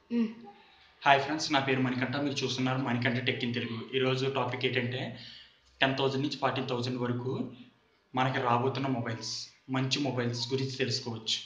హ్మ్. Hi friends నా పేరు మణికంఠ మీరు చూస్తున్నారు మణికంఠ టెక్ ఇన్ తెలుగు ఈరోజు టాపిక్ ఏంటంటే టెన్ థౌజండ్ నుంచి ఫార్టీన్ థౌజండ్ వరకు మనకి రాబోతున్న మొబైల్స్ మంచి మొబైల్స్ గురించి తెలుసుకోవచ్చు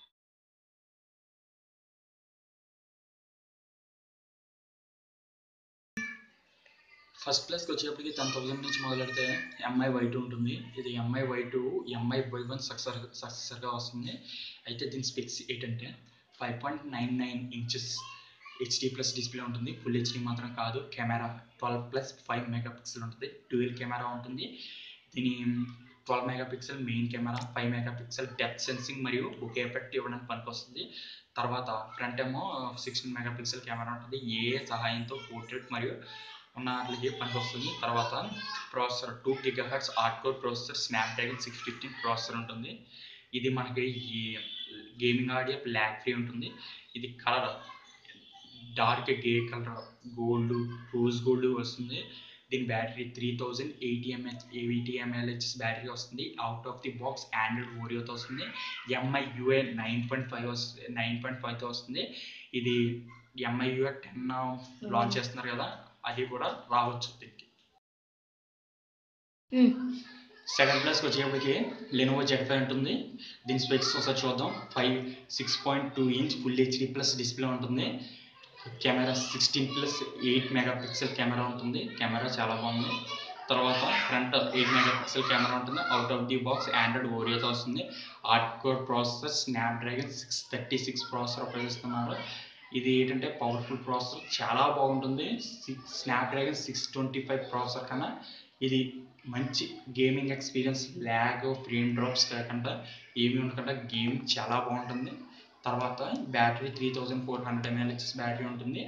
ఫస్ట్ ప్లేస్కి వచ్చేప్పటికి టెన్ థౌజండ్ నుంచి మొదలెడితే ఎంఐ వై టూ ఉంటుంది ఇది Mi Y two Mi Y one successor సక్సెసర్గా వస్తుంది అయితే దీని స్పెక్స్ ఏంటంటే five point nine nine inches HD plus display ఉంటుంది ఫుల్ హెచ్డి మాత్రం కాదు camera twelve plus five megapixel ఉంటుంది డ్యూయల్ కెమెరా ఉంటుంది దీని twelve mega megapixel main camera five megapixel depth sensing మరియు బుక్ ఎఫెక్ట్ ఇవ్వడానికి పనికొస్తుంది తర్వాత ఫ్రంట్ ఏమో సిక్స్టీన్ మెగా పిక్సెల్ కెమెరా ఉంటుంది ఏ సహాయంతో పోర్ట్రేట్ మరియు ఉన్న వాటికి పనికొస్తుంది తర్వాత processor two gigahertz octa core processor Snapdragon six fifteen processor ఉంటుంది ఇది మనకి ఈ గేమింగ్ ఆడియో బ్లాక్ ఫ్రీ ఉంటుంది ఇది colour dark grey colour gold rose gold వస్తుంది దీని battery three thousand eighty mAh eighty ఎంఎల్హెచ్ బ్యాటరీ వస్తుంది out of the box Android ఓరియోతో వస్తుంది MIUI nine point five వస్తుంది నైన్ పాయింట్ ఫైవ్తో వస్తుంది ఇది ఎంఐ యూఏ టెన్ లాంచ్ చేస్తున్నారు కదా అది కూడా రావచ్చు దీనికి హ్మ్. సెకండ్ ప్లస్కి వచ్చేప్పటికి లెనోవో జెడ్ ఫైవ్ ఉంటుంది దీని స్పెక్స్ ఒకసారి చూద్దాం five six point two inch full HD plus display ఉంటుంది camera sixteen plus eight megapixel camera ఉంటుంది కెమెరా చాలా బాగుంది తర్వాత front eight megapixel camera ఉంటుంది out of the box Android ఓరియోతో వస్తుంది octa core processor Snapdragon six thirty six processor ఉపయోగిస్తున్నారు ఇది ఏంటంటే పవర్ఫుల్ ప్రాసెసర్ చాలా బాగుంటుంది six Snapdragon six twenty five processor కన్నా ఇది మంచి gaming experience lag frame drops కాకుండా ఏమి ఉండకుండా గేమ్ చాలా బాగుంటుంది తర్వాత battery three thousand four hundred ఎంఎల్హెచ్ఎస్ బ్యాటరీ ఉంటుంది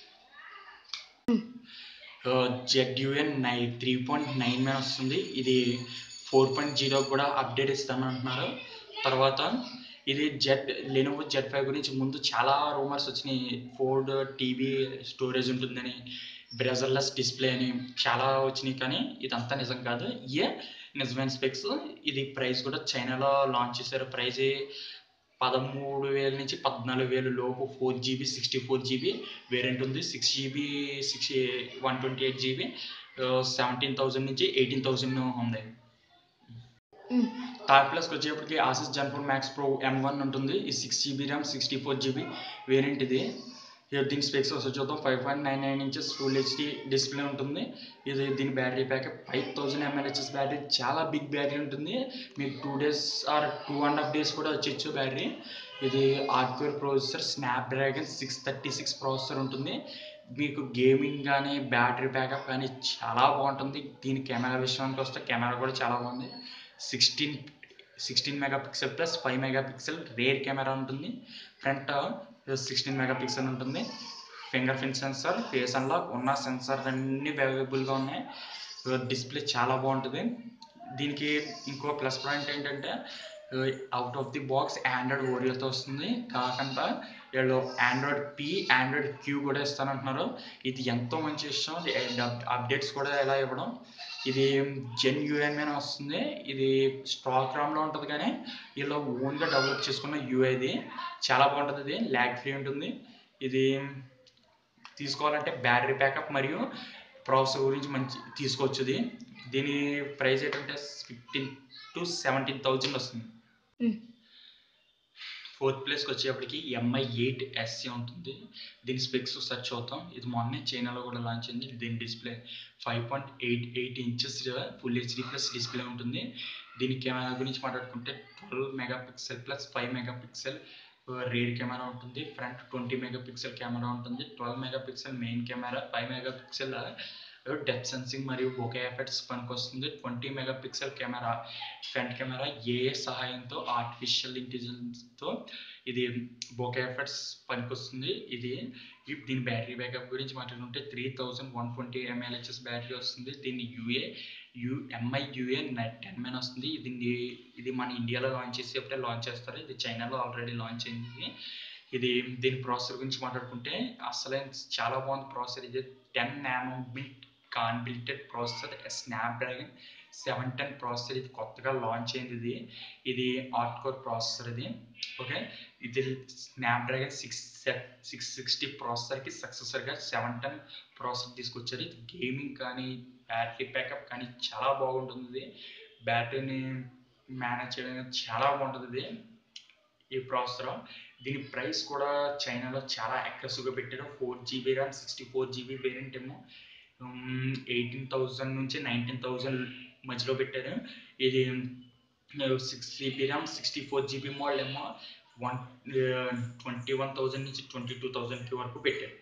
Zen UI three point nine మ్యాన్ వస్తుంది ఇది ఫోర్ పాయింట్ జీరో కూడా అప్డేట్ ఇస్తామని అంటున్నారు తర్వాత ఇది జెడ్ లెనోవో జెడ్ ఫైవ్ గురించి ముందు చాలా రూమర్స్ వచ్చినాయి ఫోర్డ్ టీవీ స్టోరేజ్ ఉంటుందని బ్రెజర్లెస్ డిస్ప్లే అని చాలా వచ్చినాయి కానీ ఇదంతా నిజం కాదు ఇయే నిజమైన స్పెక్స్ ఇది ప్రైస్ కూడా చైనాలో లాంచ్ చేశారు ప్రైస్ పదమూడు వేల నుంచి పద్నాలుగు వేలు లోపు four GB sixty four GB variant ఉంది six GB six one twenty eight GB seventeen thousand నుంచి ఎయిటీన్ థౌజండ్ ఉంది హ్మ్. థర్డ్ ప్లస్కి వచ్చేప్పటికి Asus Zenfone Max Pro M one ఉంటుంది ఈ six GB RAM sixty four GB variant ఇది ఇక దీని స్పెక్స్ వస్తుంది చూద్దాం five point nine nine inches full HD display ఉంటుంది ఇది దీని బ్యాటరీ ప్యాకప్ ఫైవ్ థౌజండ్ ఎంఎల్హెచ్ఎస్ బ్యాటరీ చాలా బిగ్ బ్యాటరీ ఉంటుంది మీకు two days or two and half days కూడా వచ్చేచ్చు బ్యాటరీ ఇది octa core processor Snapdragon six thirty six processor ఉంటుంది మీకు గేమింగ్ కానీ బ్యాటరీ బ్యాకప్ కానీ చాలా బాగుంటుంది దీని కెమెరా విషయానికి వస్తే కెమెరా కూడా చాలా బాగుంది sixteen sixteen mega pixel plus five mega pixel rear camera ఉంటుంది ఫ్రంట్ సిక్స్టీన్ మెగా పిక్సెల్ ఉంటుంది fingerprint sensor face unlock ఉన్న సెన్సార్ అన్నీ అవైలబుల్గా ఉన్నాయి డిస్ప్లే చాలా బాగుంటుంది దీనికి ఇంకో ప్లస్ పాయింట్ ఏంటంటే out of the box Android ఓరియోతో వస్తుంది కాకుండా వీళ్ళు ఆండ్రాయిడ్ పి ఆండ్రాయిడ్ క్యూ కూడా ఇస్తానంటున్నారు ఇది ఎంతో మంచి విషయం అప్డేట్స్ కూడా ఎలా ఇవ్వడం ఇది జెన్ యూఎన్ మీద వస్తుంది ఇది స్టాక్ రామ్లో ఉంటుంది కానీ వీళ్ళు ఓన్గా డెవలప్ చేసుకున్న యూఐ ఇది చాలా బాగుంటుంది ఇది ల్యాగ్ ఫ్రీ ఉంటుంది ఇది తీసుకోవాలంటే బ్యాటరీ బ్యాకప్ మరియు ప్రాసెసర్ గురించి మంచి తీసుకోవచ్చు ఇది దీని ప్రైస్ ఏంటంటే ఫిఫ్టీన్ టు సెవెంటీన్ థౌజండ్ వస్తుంది హ్మ్. ఫోర్త్ ప్లేస్కి వచ్చేప్పటికి ఎంఐ ఎయిట్ ఎస్సీ ఉంటుంది దీని స్పెక్స్ ఒకసారి చూద్దాం ఇది మొన్నే చైనాలో కూడా లాంచ్ అయింది దీని display five point eight eight inches full HD plus display ఉంటుంది దీని కెమెరా గురించి మాట్లాడుకుంటే twelve mega pixel plus five mega pixel rear camera ఉంటుంది front twenty mega megapixel camera ఉంటుంది twelve mega megapixel main camera five megapixel depth sensing మరియు bokeh effects పనికొస్తుంది twenty mega megapixel camera front camera ఏ సహాయంతో artificial ఇంటెలిజెన్స్తో ఇది bouquet effects పనికొస్తుంది ఇది ఈ- దీని బ్యాటరీ బ్యాకప్ గురించి మాట్లాడుకుంటే త్రీ థౌజండ్ వన్ ట్వంటీ ఎంఎల్హెచ్ఎస్ బ్యాటరీ వస్తుంది దీన్ని యూఏ యూ ఎంఐ యూఏ టెన్ మెన్ వస్తుంది దీన్ని ఇది మన ఇండియాలో లాంచ్ చేసేప్పుడే లాంచ్ చేస్తారు ఇది చైనాలో ఆల్రెడీ లాంచ్ అయింది ఇది దీని ప్రాసెసర్ గురించి మాట్లాడుకుంటే అసలే చాలా బాగుంది ప్రాసెసర్ ఇది టెన్ నానో బిట్ కాన్బిల్టెడ్ processor Snapdragon seven ten processor ఇది కొత్తగా లాంచ్ అయింది ఇది ఇది ఆర్ట్ కోర్ ప్రాసెసర్ ఇది ఓకే ఇది స్నాప్డ్రాగన్ సిక్స్ సిక్స్ సిక్స్టీ ప్రాసెసర్కి సక్సెసర్గా సెవెన్ టెన్ ప్రాసెసర్ తీసుకొచ్చారు ఇది గేమింగ్ కానీ బ్యాటరీ బ్యాకప్ కానీ చాలా బాగుంటుంది ఇది బ్యాటరీని మేనేజ్ చేయడం చాలా బాగుంటుంది ఇది ఈ ప్రాసెసర్ దీని ప్రైస్ కూడా చైనాలో చాలా అగ్రెసివ్గా పెట్టారు four GB RAM sixty four GB variant ఏమో ఎయిటీన్ థౌజండ్ నుంచి నైన్టీన్ థౌజండ్ మధ్యలో పెట్టారు ఇది six GB RAM sixty four GB model ఏమో వన్ ట్వంటీ వన్ థౌజండ్ నుంచి ట్వంటీ టూ థౌజండ్కి వరకు పెట్టారు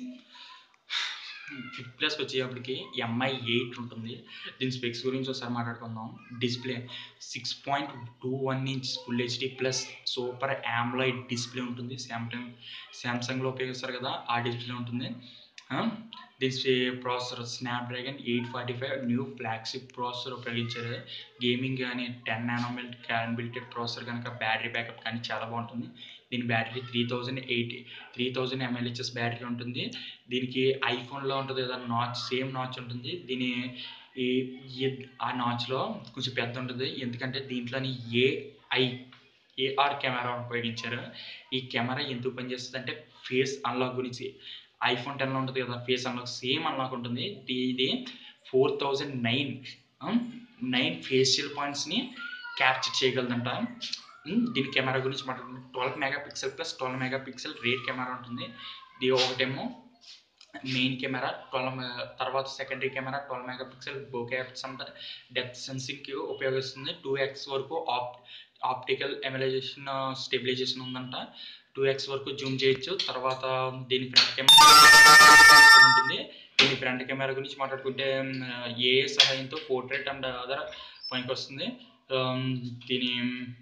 ఫిఫ్త్ ప్లస్కి వచ్చేటప్పటికి ఎంఐ ఎయిట్ ఉంటుంది దీని స్పెక్స్ గురించి ఒకసారి మాట్లాడుకుందాం display six point two one inch full HD plus super AMOLED display ఉంటుంది శాంసంగ్ శాంసంగ్లో ఉపయోగిస్తారు కదా ఆ డిస్ప్లే ఉంటుంది దీని processor Snapdragon eight forty five new flagship processor ఉపయోగించారు గేమింగ్ కానీ టెన్ నానోమెల్ క్యాన్బిలిటెడ్ ప్రాసెసర్ కనుక బ్యాటరీ బ్యాకప్ కానీ చాలా బాగుంటుంది దీని battery three thousand eighty three thousand ఎంఎల్హెచ్ఎస్ బ్యాటరీ ఉంటుంది దీనికి ఐఫోన్లో ఉంటుంది కదా నాచ్ సేమ్ నాచ్ ఉంటుంది దీని ఈ ఈ- ఆ నాచ్లో కొంచెం పెద్ద ఉంటుంది ఎందుకంటే దీంట్లోని ఏఐ ఏఆర్ కెమెరా ఉపయోగించారు ఈ కెమెరా ఎందుకు పనిచేస్తుంది అంటే ఫేస్ అన్లాక్ గురించి ఐఫోన్ టెన్లో ఉంటుంది కదా ఫేస్ అన్లాక్ సేమ్ అన్లాక్ ఉంటుంది దీ- ఇది four thousand nine nine facial పాయింట్స్ని క్యాప్చర్ చేయగలదంట ఉమ్, దీని కెమెరా గురించి మాట్లాడుకుంటే twelve mega pixel plus twelve mega pixel rear camera ఉంటుంది ఇది ఒకటేమో మెయిన్ కెమెరా ట్వెల్వ్ తర్వాత secondary camera twelve mega megapixel బోకేప్స్ అంతా డెప్త్ సెన్సింగ్కి ఉపయోగిస్తుంది టూ ఎక్స్ వరకు ఆప్ ఆప్టికల్ ఎమలైజేషన్ స్టెబిలైజేషన్ ఉందంట టూ ఎక్స్ వరకు జూమ్ చేయొచ్చు తర్వాత దీని ఫ్రంట్ కెమెరా ఉంటుంది దీని ఫ్రంట్ కెమెరా గురించి మాట్లాడుకుంటే ఏ సహాయంతో పోర్ట్రేట్ అండ్ అదర్ పనికి వస్తుంది Um, దీని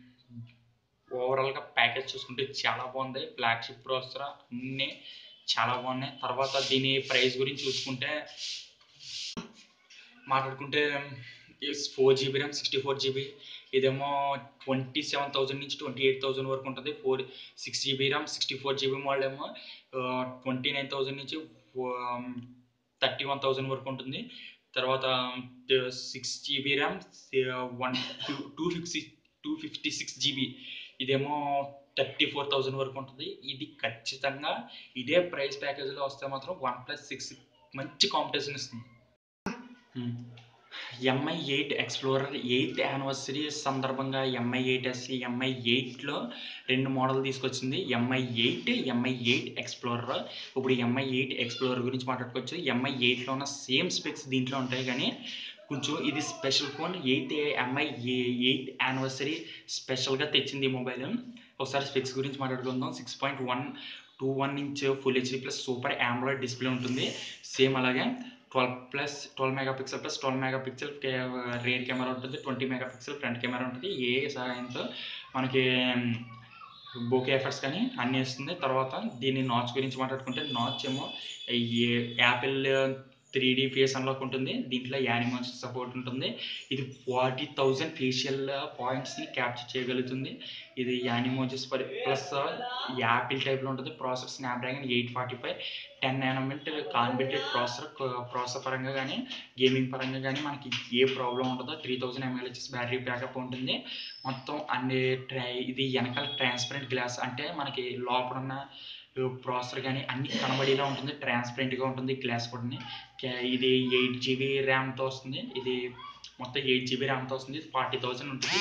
ఓవరాల్గా ప్యాకేజ్ చూసుకుంటే చాలా బాగుంది ఫ్లాగ్షిప్ ప్రాసెసర్ అన్నీ చాలా బాగున్నాయి తర్వాత దీని ప్రైస్ గురించి చూసుకుంటే మాట్లాడుకుంటే four GB RAM sixty four GB ఇదేమో ట్వంటీ సెవెన్ థౌజండ్ నుంచి ట్వంటీ ఎయిట్ థౌజండ్ వరకు ఉంటుంది four six GB RAM sixty four GB model ఏమో ట్వంటీ నైన్ థౌజండ్ నుంచి థర్టీ వన్ థౌజండ్ వరకు ఉంటుంది తర్వాత six GB RAM one two two fifty two fifty six GB ఇదేమో thirty four thousand వరకు ఉంటుంది ఇది ఖచ్చితంగా ఇదే ప్రైస్ ప్యాకేజ్లో వస్తే మాత్రం వన్ ప్లస్ సిక్స్ మంచి కాంపిటీషన్ ఇస్తుంది MI eight explorer eighth anniversary సందర్భంగా ఎంఐ ఎయిట్ ఎస్సి ఎంఐ ఎయిట్లో రెండు మోడల్ తీసుకొచ్చింది MI eight MI eight explorer ఇప్పుడు ఎంఐ ఎయిట్ ఎక్స్ప్లోరర్ గురించి మాట్లాడుకోవచ్చు ఎంఐ ఎయిట్లో ఉన్న సేమ్ స్పెక్స్ దీంట్లో ఉంటాయి కానీ కొంచెం ఇది special phone eighth MI eighth anniversary స్పెషల్గా తెచ్చింది ఈ మొబైల్ ఒకసారి స్పెక్స్ గురించి మాట్లాడుకుందాం six point one two one inch full HD plus super Android display ఉంటుంది సేమ్ అలాగే twelve plus twelve mega pixel plus twelve mega pixel rear camera ఉంటుంది twenty mega pixel front camera ఉంటుంది ఏ సహాయంతో మనకి బోకే ఎఫర్ట్స్ కానీ అన్నీ ఇస్తుంది తర్వాత దీని నాచ్ గురించి మాట్లాడుకుంటే నాచ్ ఏమో ఈ Apple three D face unlock ఉంటుంది దీంట్లో యానిమల్స్ సపోర్ట్ ఉంటుంది ఇది ఫార్టీ థౌజండ్ ఫేషియల్ పాయింట్స్ని క్యాప్చర్ చేయగలుగుతుంది ఇది యానిమోజెస్ ప్లస్ యాపిల్ టైప్లో ఉంటుంది processor Snapdragon eight forty five ten nanometer కాన్బిటెడ్ ప్రాసెసర్ ప్రాసెసర్ పరంగా కానీ గేమింగ్ పరంగా కానీ మనకి ఏ ప్రాబ్లం ఉండదో త్రీ థౌజండ్ ఎంఎల్హెచ్ఎస్ బ్యాటరీ బ్యాకప్ ఉంటుంది మొత్తం అన్ని ట్రై ఇది వెనకాల ట్రాన్స్పరెంట్ గ్లాస్ అంటే మనకి లోపల ఉన్న ప్రాసెసర్ కానీ అన్ని కనబడేలా ఉంటుంది ట్రాన్స్పరెంట్గా ఉంటుంది గ్లాస్ కూడా ఇది ఎయిట్ జీబీ ర్యామ్తో వస్తుంది ఇది మొత్తం ఎయిట్ జీబీ ర్యామ్తో వస్తుంది ఫార్టీ థౌసండ్ ఉంటుంది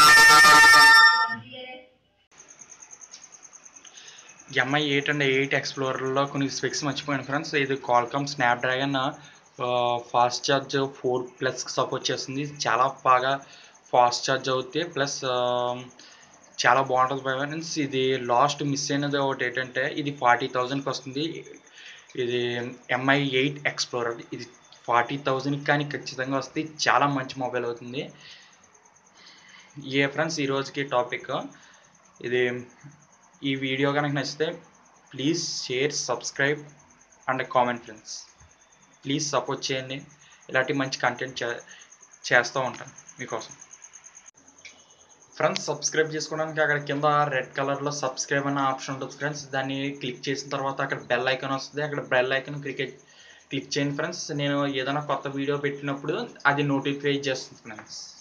ఎంఐ ఎయిట్ అండ్ ఎయిట్ ఎక్స్ప్లోరర్లో కొన్ని స్పెక్స్ మర్చిపోయాను ఫ్రెండ్స్ ఇది Qualcomm Snapdragon fast charge four ప్లస్కి సపోర్ట్ చేస్తుంది చాలా బాగా ఫాస్ట్ ఛార్జ్ అవుతుంది ప్లస్ చాలా బాగుంటుంది ఫ్రెండ్స్ ఇది లాస్ట్ మిస్ అయినది ఒకటి ఏంటంటే ఇది ఫార్టీ థౌజండ్కి వస్తుంది ఇది ఎంఐ ఎయిట్ ఎక్స్ప్లోరర్ ఇది ఫార్టీ థౌజండ్కి కానీ ఖచ్చితంగా వస్తే చాలా మంచి మొబైల్ అవుతుంది ఏ ఫ్రెండ్స్ ఈ రోజుకి టాపిక్ ఇది ఈ వీడియో కనుక నచ్చితే please share subscribe and comment friends please support చేయండి ఇలాంటి మంచి కంటెంట్ చే చేస్తూ ఉంటాను మీకోసం ఫ్రెండ్స్ సబ్స్క్రైబ్ చేసుకోవడానికి అక్కడ కింద రెడ్ కలర్లో సబ్స్క్రైబ్ అనే ఆప్షన్ ఉంటుంది ఫ్రెండ్స్ దాన్ని క్లిక్ చేసిన తర్వాత అక్కడ బెల్ ఐకాన్ వస్తుంది అక్కడ బెల్ ఐకాన్ క్రికెట్ క్లిక్ చేయండి ఫ్రెండ్స్ నేను ఏదైనా కొత్త వీడియో పెట్టినప్పుడు అది నోటిఫై చేస్తుంది ఫ్రెండ్స్